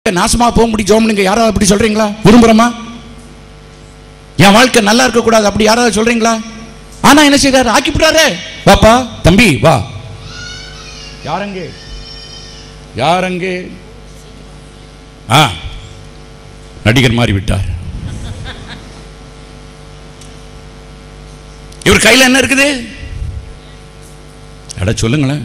நாசமா போக முடியும் ஜோம் நீங்க யாராவது அப்படி சொல்றீங்களா விரும்புறோமா என் வாழ்க்கை நல்லா இருக்க கூடாது அப்படி யாராவது சொல்றீங்களா ஆனா என்ன செய்றாரு ஆக்கி விடுறாரு வாப்பா தம்பி வா யாரங்கே யாரங்கே ஆ நடிகர் மாறி விட்டார் இவர் கையில என்ன இருக்குது அட சொல்லுங்களேன்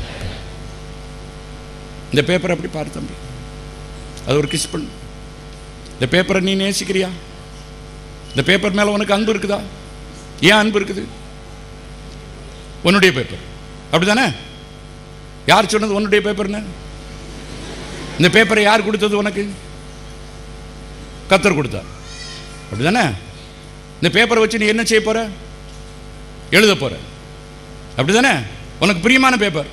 இந்த பேப்பர் அப்படி பாரு தம்பி அது ஒரு கிஸ் பண்ணு இந்த பேப்பரை நீ நேசிக்கிறியா இந்த பேப்பர் மேல உனக்கு அன்பு இருக்குதா ஏன் அன்பு இருக்குது உன்னுடைய பேப்பர் அப்படிதானே யார் சொன்னது உன்னுடைய பேப்பர்னு இந்த பேப்பரை யார் கொடுத்தது உனக்கு கத்தர் கொடுத்தார் அப்படிதானே இந்த பேப்பரை வச்சு நீ என்ன செய்ய போற எழுத போற அப்படிதானே உனக்கு பிரியமான பேப்பர்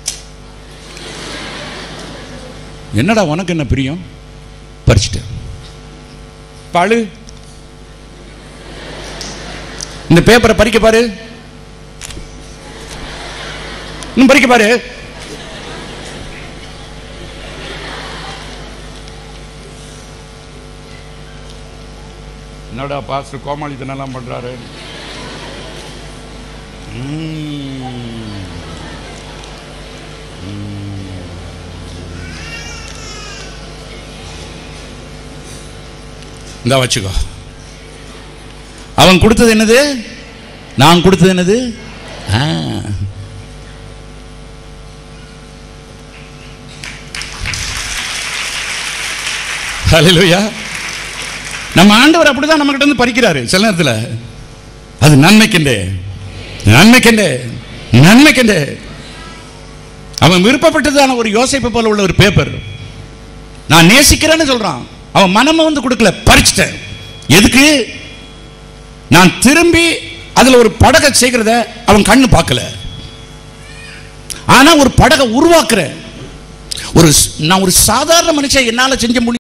என்னடா உனக்கு என்ன பிரியம் பறிச்சிட்டேன் பாழு இந்த பேப்பரை பறிக்க பாரு இன்னும் பறிக்க பாரு என்னடா பாஸ்டர் கோமாளித்தனெல்லாம் பண்றாரு ம். இந்த வச்சுக்கோ அவன் கொடுத்தது என்னது நான் கொடுத்தது என்னது ஆ. ஹalleluya நம்ம ஆண்டவர் அப்படிதான் நம்ம கிட்ட இருந்து பறிக்கிறாரு சில நேரத்தில் அது நன்மைக்கெண்டே நன்மைக்கெண்டே நன்மைக்கெண்டே அவன் விருப்பப்பட்டதான ஒரு யோசிப்பை போல உள்ள ஒரு பேப்பர் நான் நேசிக்கிறேன்னு சொல்றான் அவன் மனம வந்து கொடுக்கல பறிச்சிட்டேன் எதுக்கு நான் திரும்பி அதுல ஒரு படகை செய்கிறத அவன் கண்ணு பார்க்கல ஆனா ஒரு படகை உருவாக்குறேன் ஒரு ஸ்- நான் ஒரு சாதாரண மனுஷன் என்னால செஞ்ச முடியும்